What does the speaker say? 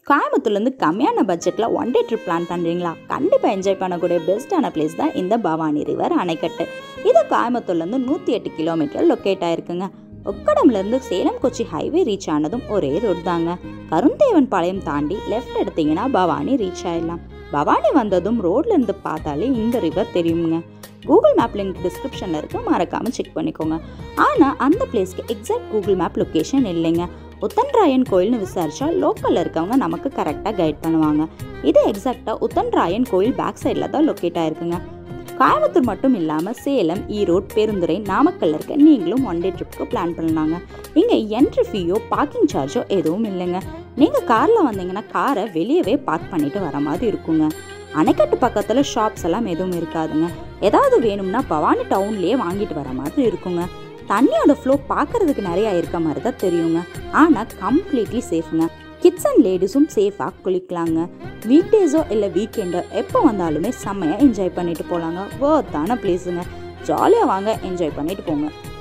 கோயம்புத்தூர்லேருந்து கம்மியான பட்ஜெட்டில் ஒன் டே ட்ரிப் பிளான் பண்ணுறீங்களா கண்டிப்பாக என்ஜாய் பண்ணக்கூடிய பெஸ்ட்டான பிளேஸ் தான் இந்த பவானி ரிவர் அணைக்கட்டு இது கோயம்புத்தூர்லேருந்து நூற்றி எட்டு கிலோமீட்டர் லொக்கேட் ஆயிருக்குங்க உக்கடம்லேருந்து சேலம் கொச்சி ஹைவே ரீச் ஆனதும் ஒரே ரோட் தாங்க கருந்தேவன் பாளையம் தாண்டி லெஃப்ட் எடுத்தீங்கன்னா பவானி ரீச் ஆயிடலாம் பவானி வந்ததும் ரோட்ல இருந்து பார்த்தாலே இந்த ரிவர் தெரியுங்க கூகுள் மேப் லிங்க் டிஸ்கிரிப்ஷனில் இருக்கு மறக்காமல் செக் பண்ணிக்கோங்க ஆனால் அந்த பிளேஸ்க்கு எக்ஸாக்ட் கூகுள் மேப் லொக்கேஷன் இல்லைங்க உத்தன்ராயன் கோயில்னு விசாரிச்சா லோக்கலில் இருக்கவங்க நமக்கு கரெக்டாக கைட் பண்ணுவாங்க இது எக்ஸாக்டாக உத்தன்ராயன் கோயில் பேக் சைடில் தான் லொக்கேட் ஆயிருக்குங்க கோயம்புத்தூர் மட்டும் இல்லாமல் சேலம் ஈரோடு பெருந்துறை நாமக்கல்ல இருக்க நீங்களும் ஒன் டே ட்ரிப்புக்கு பிளான் பண்ணலாங்க இங்கே என்ட்ரி ஃபீயோ பார்க்கிங் சார்ஜோ எதுவும் இல்லைங்க நீங்கள் காரில் வந்தீங்கன்னா காரை வெளியவே பார்க் பண்ணிட்டு வர மாதிரி இருக்குங்க அணைக்கட்டு பக்கத்தில் ஷாப்ஸ் எல்லாம் எதுவும் இருக்காதுங்க ஏதாவது வேணும்னா பவானி டவுன்லேயே வாங்கிட்டு வர மாதிரி இருக்குங்க தண்ணியோட ஃப்ளோ பார்க்கறதுக்கு நிறையா இருக்க மாதிரி தான் தெரியுங்க ஆனால் கம்ப்ளீட்லி சேஃப்ங்க கிட்ஸ் அண்ட் லேடிஸும் சேஃபாக குளிக்கலாங்க வீக் டேஸோ இல்லை வீக்கெண்டோ எப்போ வந்தாலுமே செம்மையாக என்ஜாய் பண்ணிட்டு போகலாங்க வேர்த்தான பிளேஸுங்க ஜாலியாக வாங்க என்ஜாய் பண்ணிட்டு போங்க